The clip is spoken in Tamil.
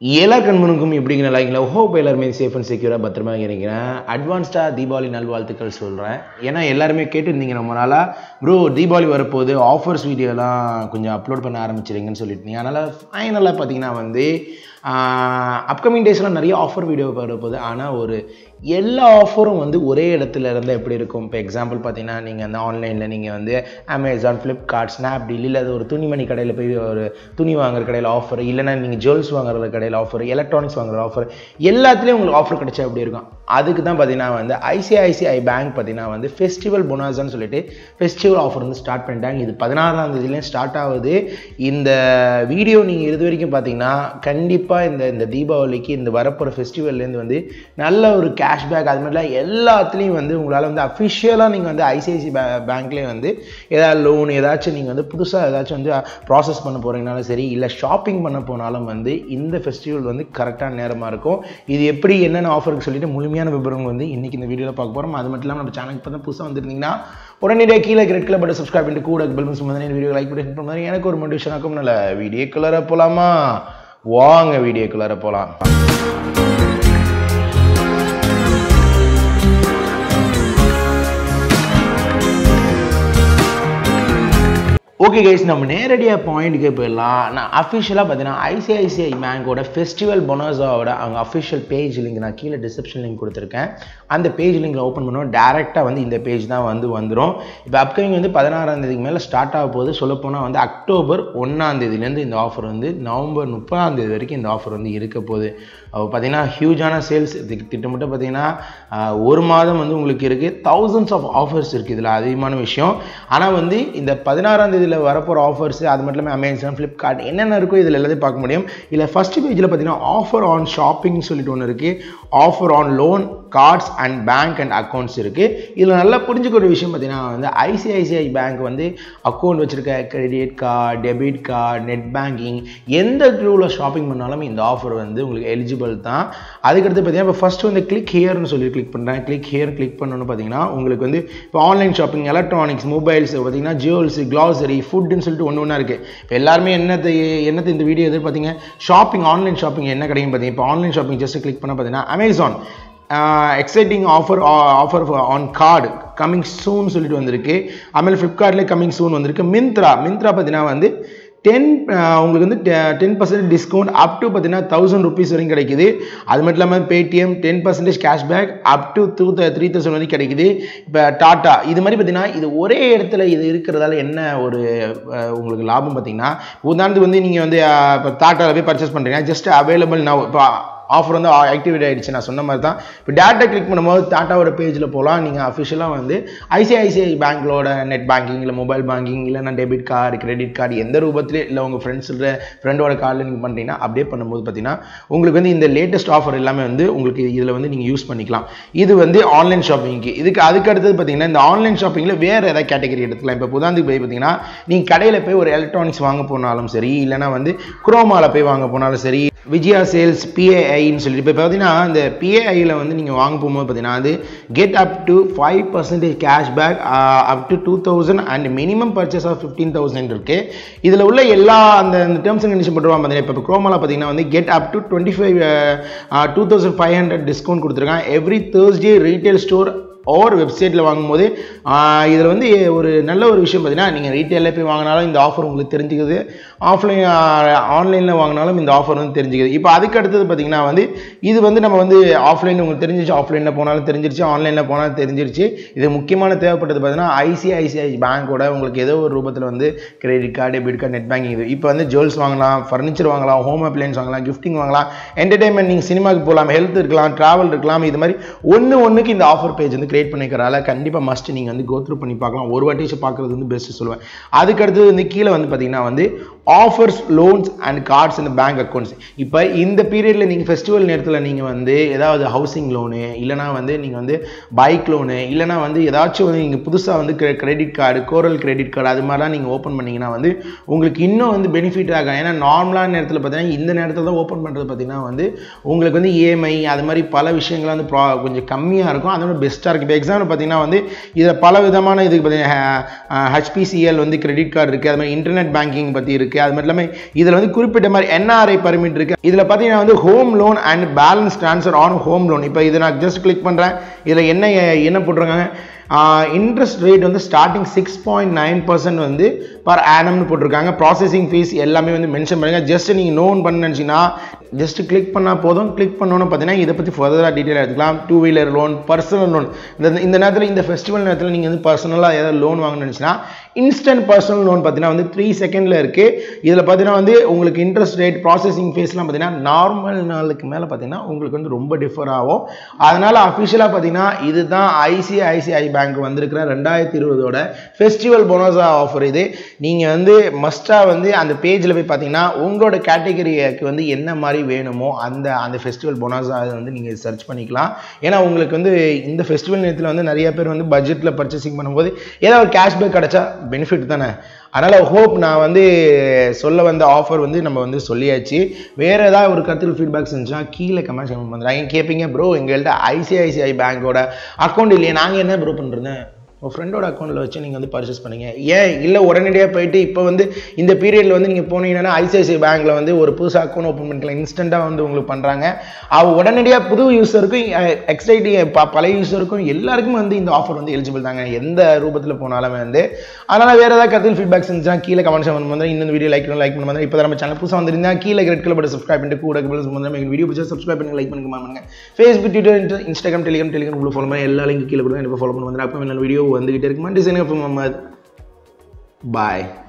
எல்லா கண்மனுக்கும் எப்படிங்கிற லைக்ல ஹோப் எல்லாருமே சேஃப் அண்ட் செக்யூராக பத்திரமா இருக்கிறேன் அட்வான்ஸ்டாக தீபாவளி நல்வாழ்த்துக்கள் சொல்கிறேன் ஏன்னா எல்லாருமே கேட்டுருந்தீங்க ரொம்ப நாளாக ப்ரோ தீபாவளி வரப்போகுது ஆஃபர்ஸ் வீடியோலாம் கொஞ்சம் அப்லோட் பண்ண ஆரம்பிச்சிருங்கன்னு சொல்லிட்டு அதனால் ஃபைனலாக பார்த்தீங்கன்னா வந்து அப்கமிங் டேஸ்லாம் நிறைய ஆஃபர் வீடியோ வரப்போகுது ஆனால் ஒரு எல்லா ஆஃபரும் வந்து ஒரே இடத்துல இருந்தால் எப்படி இருக்கும் இப்போ எக்ஸாம்பிள் பார்த்தீங்கன்னா நீங்கள் அந்த ஆன்லைனில் நீங்கள் வந்து அமேசான் ஃப்ளிப்கார்ட் ஸ்னாப்டீல் இல்லை அது ஒரு துணிமணி கடையில் போய் ஒரு துணி வாங்குற கடையில் ஆஃபர் இல்லைன்னா நீங்கள் ஜுவல்ஸ் வாங்குற கடையில் ஆஃபர் எலக்ட்ரானிக்ஸ் வாங்குற ஆஃபர் எல்லாத்துலேயும் உங்களுக்கு ஆஃபர் கிடைச்சா எப்படி இருக்கும் அதுக்கு தான் பார்த்தீங்கன்னா வந்து ஐசிஐசிஐ பேங்க் பார்த்தீங்கன்னா வந்து ஃபெஸ்டிவல் பொனாசான்னு சொல்லிட்டு ஃபெஸ்டிவல் ஆஃபர் வந்து ஸ்டார்ட் பண்ணிட்டாங்க இது பதினாறாம் தேதியிலேயும் ஸ்டார்ட் ஆகுது இந்த வீடியோ நீங்கள் இது வரைக்கும் பார்த்தீங்கன்னா கண்டிப்பாக இந்த இந்த தீபாவளிக்கு இந்த வரப்போகிற ஃபெஸ்டிவல்லேருந்து வந்து நல்ல ஒரு கேஷ்பேக் அது மாதிரிலாம் எல்லாத்துலேயும் வந்து உங்களால் வந்து அஃபிஷியலாக நீங்கள் வந்து ஐசிஐசி பே பேங்க்லேயே வந்து ஏதாவது லோன் ஏதாச்சும் நீங்கள் வந்து புதுசாக ஏதாச்சும் வந்து ப்ராசஸ் பண்ண போகிறீங்கனாலும் சரி இல்லை ஷாப்பிங் பண்ண போனாலும் வந்து இந்த ஃபெஸ்டிவல் வந்து கரெக்டான நேரமாக இருக்கும் இது எப்படி என்னென்ன ஆஃபருக்கு சொல்லிட்டு முழுமையான விவரங்கள் வந்து இன்றைக்கி இந்த வீடியோவில் பார்க்க போகிறோம் அது மட்டும் இல்லாமல் நம்ம சேனலுக்கு பார்த்தா புதுசாக வந்துருந்தீங்கன்னா உடனடியாக கீழே ரெட் கலர் பட்டன் சப்ஸ்கிரைப் பண்ணிட்டு கூட பெல் சம்பந்தமான வீடியோ லைக் பண்ணி பண்ணுற மாதிரி எனக்கு ஒரு மோட்டிவேஷன் ஆக்கும் நல்ல வீடியோ கலரை போகலாமா வாங்க வீடியோ கலரை போகலாம் ஓகே கைஸ் நம்ம நேரடியாக பாயிண்ட்டுக்கே போயிடலாம் நான் அஃபிஷியலாக பார்த்தீங்கன்னா ஐசிஐசிஐ பேங்கோட ஃபெஸ்டிவல் பொனோஸாவோட அவங்க அஃபிஷியல் பேஜ் லிங்க் நான் கீழே டிஸ்கிரிப்ஷன் லிங்க் கொடுத்துருக்கேன் அந்த பேஜ் லிங்கில் ஓப்பன் பண்ணுவோம் டேரெக்டாக வந்து இந்த பேஜ் தான் வந்து வந்துடும் இப்போ அப்கமிங் வந்து பதினாறாம் தேதிக்கு மேலே ஸ்டார்ட் ஆக போகுது சொல்லப்போனால் வந்து அக்டோபர் ஒன்றாம் தேதியிலேருந்து இந்த ஆஃபர் வந்து நவம்பர் முப்பதாம் தேதி வரைக்கும் இந்த ஆஃபர் வந்து இருக்க போகுது பார்த்தீங்கன்னா ஹியூஜான சேல்ஸ் இதுக்கு திட்டமிட்ட பார்த்தீங்கன்னா ஒரு மாதம் வந்து உங்களுக்கு இருக்குது தௌசண்ட்ஸ் ஆஃப் ஆஃபர்ஸ் இருக்குது இதில் அதிகமான விஷயம் ஆனால் வந்து இந்த பதினாறாம் தேதியில் வரப்போகிற ஆஃபர்ஸ் அது மட்டும் இல்லாமல் அமேசான் ஃப்ளிப்கார்ட் என்னென்ன இருக்கோ இதில் எல்லாத்தையும் பார்க்க முடியும் இல்லை ஃபஸ்ட் பேஜில் பார்த்தீங்கன்னா ஆஃபர் ஆன் ஷாப்பிங் சொல்லிட்டு ஒன்று இருக்குது offer on loan cards and bank and accounts இருக்குது இதில் நல்லா புரிஞ்சுக்கிற விஷயம் பார்த்தீங்கன்னா வந்து ஐசிஐசிஐ பேங்க் வந்து அக்கௌண்ட் வச்சுருக்க credit card debit card net banking எந்த த்ரூவில் ஷாப்பிங் பண்ணாலும் இந்த ஆஃபர் வந்து உங்களுக்கு எலிஜிபிள் தான் அதுக்கடுத்து பார்த்தீங்கன்னா இப்போ ஃபஸ்ட்டு வந்து கிளிக் ஹியர்னு சொல்லி கிளிக் பண்ணுறேன் கிளிக் ஹியர் கிளிக் பண்ணணும்னு பார்த்தீங்கன்னா உங்களுக்கு வந்து இப்போ ஆன்லைன் ஷாப்பிங் எலக்ட்ரானிக்ஸ் மொபைல்ஸ் பார்த்தீங்கன்னா ஜுவல்ஸ் கிளாசரி ஃபுட்டுன்னு சொல்லிட்டு ஒன்று ஒன்றா இருக்குது இப்போ எல்லாருமே என்னத்தை என்னத்தை இந்த வீடியோ எதிர் பார்த்தீங்க ஷாப்பிங் ஆன்லைன் ஷாப்பிங் என்ன கிடைக்கும் பார்த்தீங்க இப்போ ஆன்லைன் ஷாப்பிங் ஜஸ்ட் கிளிக் பண்ண பார்த்தீங்கன்னா Amazon exciting offer offer on card coming soon சொல்லிட்டு வந்திருக்கு அதுமாதிரி ஃப்ளிப்கார்ட்லேயே கம்மிங் சூன் வந்திருக்கு மிந்த்ரா மிந்த்ரா பார்த்தீங்கன்னா வந்து டென் உங்களுக்கு வந்து ten percentage discount up to பார்த்தீங்கன்னா தௌசண்ட் ருபீஸ் வரைக்கும் கிடைக்குது அது மட்டும் இல்லாமல் Paytm ten percentage cashback up to two three thousand வரைக்கும் கிடைக்குது இப்போ டாட்டா இது மாதிரி பார்த்தீங்கன்னா இது ஒரே இடத்துல இது இருக்கிறதால என்ன ஒரு உங்களுக்கு லாபம் பார்த்தீங்கன்னா உதாரணத்துக்கு வந்து நீங்கள் வந்து இப்போ டாட்டாவில் போய் பர்ச்சேஸ் பண்ணுறீங்க ஜஸ்ட் அவைலபிள் நான் இப்போ ஆஃபர் வந்து ஆக்டிவேட் ஆகிடுச்சு நான் சொன்ன மாதிரி தான் இப்போ டேட்டா கிளிக் பண்ணும்போது டாட்டாவோட பேஜில் போகலாம் நீங்கள் அஃபிஷியலாக வந்து ஐசிஐசிஐ பேங்க்லோட நெட் பேங்கிங் இல்லை மொபைல் பேங்கிங் இல்லைனா டெபிட் கார்டு கிரெடிட் கார்டு எந்த ரூபத்திலே இல்லை உங்கள் ஃப்ரெண்ட்ஸோட ஃப்ரெண்டோட கார்டில் நீங்கள் பண்ணுறீங்கன்னா அப்படியே பண்ணும்போது பார்த்தீங்கன்னா உங்களுக்கு வந்து இந்த லேட்டஸ்ட் ஆஃபர் எல்லாமே வந்து உங்களுக்கு இதில் வந்து நீங்கள் யூஸ் பண்ணிக்கலாம் இது வந்து ஆன்லைன் ஷாப்பிங்க்கு இதுக்கு அதுக்கு அடுத்தது பார்த்தீங்கன்னா இந்த ஆன்லைன் ஷாப்பிங்கில் வேறு ஏதாவது கேட்டகரி எடுத்துக்கலாம் இப்போ உதாரணத்துக்கு போய் பார்த்தீங்கன்னா நீங்கள் கடையில் போய் ஒரு எலக்ட்ரானிக்ஸ் வாங்க போனாலும் சரி இல்லைனா வந்து குரோமாவில் போய் வாங்க போனாலும் சரி விஜயா சேல்ஸ் பிஏஐன்னு சொல்லிட்டு இப்போ பார்த்தீங்கன்னா இந்த பிஏஐயில் வந்து நீங்கள் வாங்க போகும்போது பார்த்தீங்கன்னா அது get up to five percentage cashback up to two thousand and minimum purchase of fifteen thousand இருக்குது இதில் உள்ள எல்லா அந்த டேர்ம்ஸ் அண்ட் கண்டிஷன் போட்டுருவாங்க பார்த்தீங்கன்னா இப்போ குரோமாவில் பார்த்தீங்கன்னா வந்து get up to twenty five two thousand five hundred discount கொடுத்துருக்காங்க every Thursday retail store or வெப்சைட்டில் வாங்கும்போது இதில் வந்து ஒரு நல்ல ஒரு விஷயம் பார்த்தீங்கன்னா நீங்கள் ரீட்டெயிலில் போய் வாங்கினாலும் இந்த ஆஃபர் உங்களுக்கு தெரிஞ்சுக்குது ஆஃப்லைன் ஆன்லைனில் வாங்கினாலும் இந்த ஆஃபர் வந்து தெரிஞ்சுக்குது இப்போ அதுக்கு அடுத்தது பார்த்தீங்கன்னா வந்து இது வந்து நம்ம வந்து ஆஃப்லைன் உங்களுக்கு தெரிஞ்சிச்சு ஆஃப்லைனில் போனாலும் தெரிஞ்சிருச்சு ஆன்லைனில் போனாலும் தெரிஞ்சிருச்சு இது முக்கியமான தேவைப்பட்டது பார்த்தீங்கன்னா ஐசிஐசிஐ பேங்க்கோட உங்களுக்கு ஏதோ ஒரு ரூபத்தில் வந்து credit card debit card net banking இது இப்போ வந்து ஜுவல்ஸ் வாங்கலாம் ஃபர்னிச்சர் வாங்கலாம் ஹோம் அப்ளைன்ஸ் வாங்கலாம் கிஃப்டிங் வாங்கலாம் என்டர்டைன்மெண்ட் நீங்கள் சினிமாவுக்கு போகலாம் ஹெல்த் இருக்கலாம் ட்ராவல் இருக்கலாம் இது மாதிரி ஒன்று ஒன்றுக்கு இந்த ஆஃபர் பேஜ் வந்து கிரியேட் பண்ணிக்கிறதால கண்டிப்பாக மஸ்ட் நீங்கள் வந்து கோத்ரூ பண்ணி பார்க்கலாம் ஒரு வாட்டி பார்க்குறது வந்து பெஸ்ட்டு சொல்லுவேன் அதுக்கு அடுத்தது வந்து கீழே வந்து பார்த்தீங்கன்னா வந்து ஆஃபர்ஸ் லோன்ஸ் அண்ட் கார்ட்ஸ் இந்த பேங்க் அக்கௌண்ட்ஸ் இப்போ இந்த பீரியடில் நீங்கள் ஃபெஸ்டிவல் நேரத்தில் நீங்கள் வந்து ஏதாவது ஹவுசிங் லோனு இல்லைனா வந்து நீங்கள் வந்து பைக் லோனு இல்லைனா வந்து ஏதாச்சும் வந்து நீங்கள் புதுசாக வந்து credit card coral credit card அது மாதிரிலாம் நீங்கள் ஓப்பன் பண்ணிங்கன்னா வந்து உங்களுக்கு இன்னும் வந்து பெனிஃபிட் ஆகும் ஏன்னா நார்மலான நேரத்தில் பார்த்தீங்கன்னா இந்த நேரத்தில் தான் ஓப்பன் பண்ணுறது பார்த்தீங்கன்னா வந்து உங்களுக்கு வந்து இஎம்ஐ அது மாதிரி பல விஷயங்கள் வந்து ப்ரா கொஞ்சம் கம்மியாக இருக்கும் அதோட பெஸ்ட்டாக கேஷ்பேக் இப்போ எக்ஸாம்பிள் பார்த்தீங்கன்னா வந்து இதில் பல விதமான இதுக்கு பார்த்தீங்கன்னா ஹெச்பிசிஎல் வந்து கிரெடிட் கார்டு இருக்குது அது மாதிரி இன்டர்நெட் பேங்கிங் பற்றி இருக்குது அது மட்டும் இல்லாமல் இதில் வந்து குறிப்பிட்ட மாதிரி என்ஆர்ஐ பர்மிட் இருக்குது இதில் பார்த்தீங்கன்னா வந்து home loan and balance transfer on home loan இப்போ இதை நான் ஜஸ்ட் கிளிக் பண்ணுறேன் இதில் என்ன என்ன போட்டிருக்காங்க இன்ட்ரெஸ்ட் ரேட் வந்து starting six point nine percent வந்து பர் ஆனம்னு போட்டிருக்காங்க ப்ராசஸிங் ஃபீஸ் எல்லாமே வந்து மென்ஷன் பண்ணுங்கள் ஜஸ்ட் நீங்கள் நோன் பண்ண நினச்சிங்கன்னா ஜஸ்ட் கிளிக் பண்ணால் போதும் கிளிக் பண்ணோன்னு பார்த்தீங்கன்னா இதை பற்றி ஃபர்தராக டீட்டெயில் எடுத்துக்கலாம் two wheeler loan personal loan இந்த இந்த நேரத்தில் இந்த ஃபெஸ்டிவல் நேரத்தில் நீங்கள் வந்து பர்சனலாக ஏதாவது லோன் வாங்கணும்னு நினச்சின்னா இன்ஸ்டன்ட் பர்சனல் லோன் பார்த்தீங்கன்னா வந்து த்ரீ செகண்டில் இருக்குது இதில் பார்த்தீங்கன்னா வந்து உங்களுக்கு இன்ட்ரெஸ்ட் ரேட் ப்ராசஸிங் ஃபீஸ்லாம் பார்த்தீங்கன்னா நார்மல் நாளுக்கு மேலே பார்த்தீங்கன்னா உங்களுக்கு வந்து ரொம்ப டிஃபர் ஆகும் அதனால் அஃபிஷியலாக பார்த்தீங்கன்னா இதுதான் ஐசிஐசிஐ பேங்க் வந்திருக்கிற ரெண்டாயிரத்தி இருபதோட ஃபெஸ்டிவல் போனஸா ஆஃபர் இது நீங்கள் வந்து மஸ்ட்டாக வந்து அந்த பேஜில் போய் பார்த்தீங்கன்னா உங்களோட கேட்டகரிக்கு வந்து என்ன மாதிரி வேணுமோ அந்த அந்த ஃபெஸ்டிவல் போனஸா அதை வந்து நீங்கள் சர்ச் பண்ணிக்கலாம் ஏன்னா உங்களுக்கு வந்து இந்த ஃபெஸ்டிவல் நேரத்தில் வந்து நிறைய பேர் வந்து பட்ஜெட்டில் பர்ச்சேசிங் பண்ணும்போது ஏதாவது ஒரு கேஷ்பேக் கிடைச்சா பெனிஃபிட் தானே அதனால் ஹோப் நான் வந்து சொல்ல வந்த ஆஃபர் வந்து நம்ம வந்து சொல்லியாச்சு வேறு ஏதாவது ஒரு கருத்தில் ஃபீட்பேக்ஸ் இருந்துச்சுன்னா கீழே கமெண்ட்ஸ் பண்ணுறாங்க கேட்பீங்க ப்ரோ எங்கள்கிட்ட ஐசிஐசிஐ பேங்கோட அக்கௌண்ட் இல்லையே நாங்கள் என்ன ப்ரோ பண்ணுறது உங்கள் ஃப்ரெண்டோட அக்கௌண்ட்டில் வச்சு நீங்கள் வந்து பர்ச்சேஸ் பண்ணீங்க ஏன் இல்லை உடனடியாக போயிட்டு இப்போ வந்து இந்த பீரியடில் வந்து நீங்கள் போனீங்கன்னா ஐசிஐசிஐ பேங்க்கில் வந்து ஒரு புதுசாக அக்கௌண்ட் ஓப்பன் பண்ணிக்கலாம் இன்ஸ்டண்ட்டாக வந்து உங்களுக்கு பண்ணுறாங்க அவ உடனடியாக புது யூஸருக்கும் எக்ஸைட்டி பழைய யூஸருக்கும் எல்லாருக்கும் வந்து இந்த ஆஃபர் வந்து எலிஜிபிள் தாங்க எந்த ரூபத்தில் போனாலுமே வந்து அதனால் வேறு ஏதாவது கருத்தில் ஃபீட்பேக்ஸ் இருந்துச்சுன்னா கீழே கமெண்ட்ஸ் பண்ண மாதிரி இந்த வீடியோ லைக் பண்ணி லைக் பண்ண மாதிரி இப்போ நம்ம சேனல் புதுசாக வந்திருந்தா கீழே ரெட் கலர் பட்டு சப்ஸ்கிரைப் பண்ணிட்டு கூட எங்கள் வீடியோ பிடிச்சா சப்ஸ்கிரைப் பண்ணி லைக் பண்ணுங்க பண்ணுங்க Facebook Twitter Instagram Telegram Telegram உள்ள ஃபாலோ பண்ணி எல்லா லிங்க் கீழே கொடுங்க எனக்கு ஃபாலோ பண்ணி வந்து அப்போ வீடியோ வந்துகிட்டே இருக்குமா டிசைன் முகமது பாய்